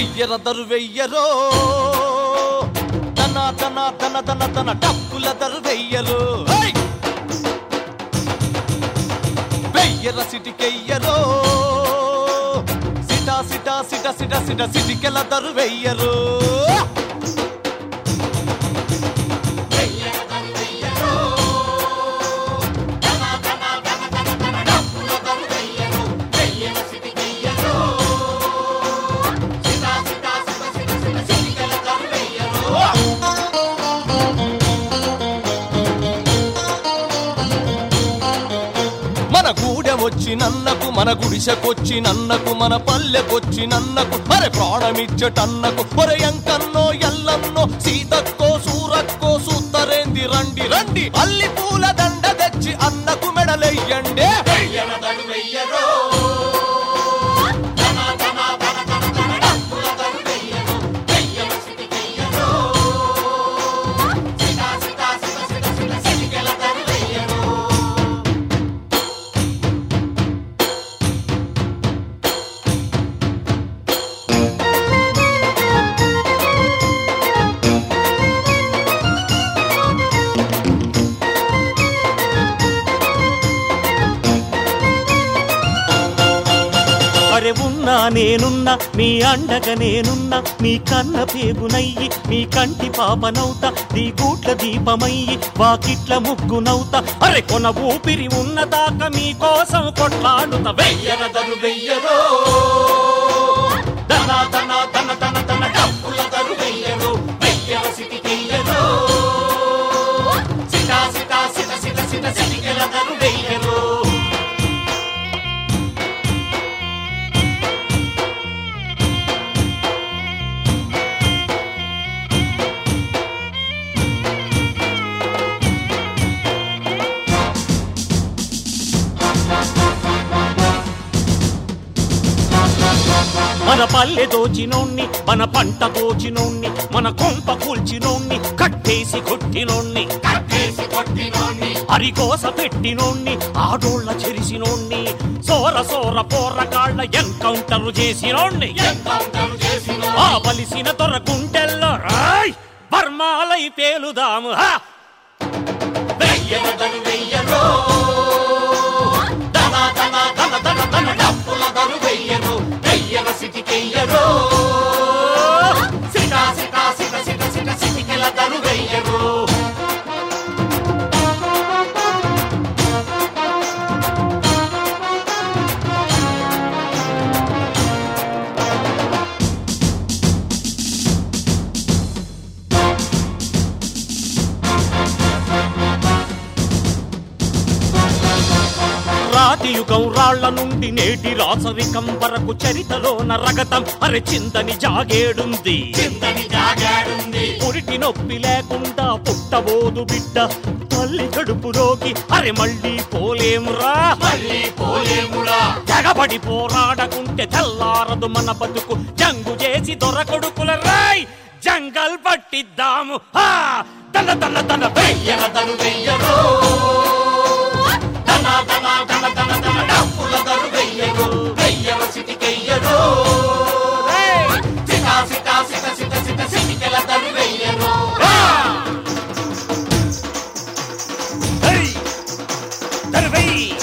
వెయ్యర దరు వెయ్యరో తన తన తన తన తన డప్పుల దరు వెయ్యరు హై! వెయ్యర సిటికెయ్యరో సిటా సిటా సిట సిట సిట సిటికెల దరు వెయ్యరు మన గూడెమొచ్చి నన్నకు మన గుడిసెకొచ్చి నన్నకు మన పల్లెకొచ్చి నన్నకు మరి ప్రాణమిచ్చటన్నకు ఒరే ఎంకన్నో ఎల్లన్నో సీతక్కో సూరక్కో సూత్తరేంది రండి రండి అల్లి పూల దండ తెచ్చి అన్నకు మెడలెయ్యండి అరే ఉన్నా నేనున్నా మీ అండగా నేనున్నా మీ కన్న పేగునయ్యి మీ కంటి పాపనవుతా నీ గూట్ల దీపమయ్యి వాకిట్ల ముగ్గునవుతా అరే కొన ఊపిరి ఉన్నదాకా మీ కోసం కొట్లాడుత వెయ్యరదరు వెయ్యరో దన దన దన దన దన డప్పుల దరు వెయ్యరు వెయ్యర సిటికెయ్యరు సిటా సిటా సిట సిట సిట సిటికెల దరు వెయ్యరు మన పల్లె దోచినోణ్ణి మన పంట దోచినోణ్ణి మన కొంప కూల్చినోణ్ణి కట్టేసి కొట్టినోణ్ణి కట్టేసి కొట్టినోణ్ణి అరికోస పెట్టినోణ్ణి ఆడోళ్ళ చెరిసినోణ్ణి సోర సోర పోరగాళ్ళ ఎన్కౌంటర్ చేసినోణ్ణి ఆ బలిసిన దొర గుండెల్లో రాయ్ బర్మాలై పేలుదాము హా వెయ్యనదరు వెయ్యరో దన దన దన దన దన డప్పుల దరు వెయ్యరు వెయ్యన సిటికెయ్యరు సిట సిట సిట సిట సిట సిటికెల దరు వెయ్యరు రాతి యుగం రాళ్ల నుండి నేటి రాసరికం వరకు చరితలోన రగతం అరె చిందని జాగేడుంది చిందని జాగేడుంది పురిటి నొప్పి లేకుండా పుట్టబోదు బిడ్డ తల్లి కడుపులోకి అరె మళ్ళీ పోలేమురా మళ్ళీ పోలేమురా జగబడి పోరాడకుంటే తెల్లారదు మన బతుకు జంగు చేసి దొరకొడుకుల రాయ్ జంగల్ పట్టిద్దాము హా! తన తన తన వెయ్యర తను వెయ్యరు దన దన దన దన దన డప్పుల దరు వెయ్యరు వెయ్యర సిటికెయ్యరు సిట సిట సిట సిట సిట సిటికెల దరు వెయ్యరు దరు వెయ్యి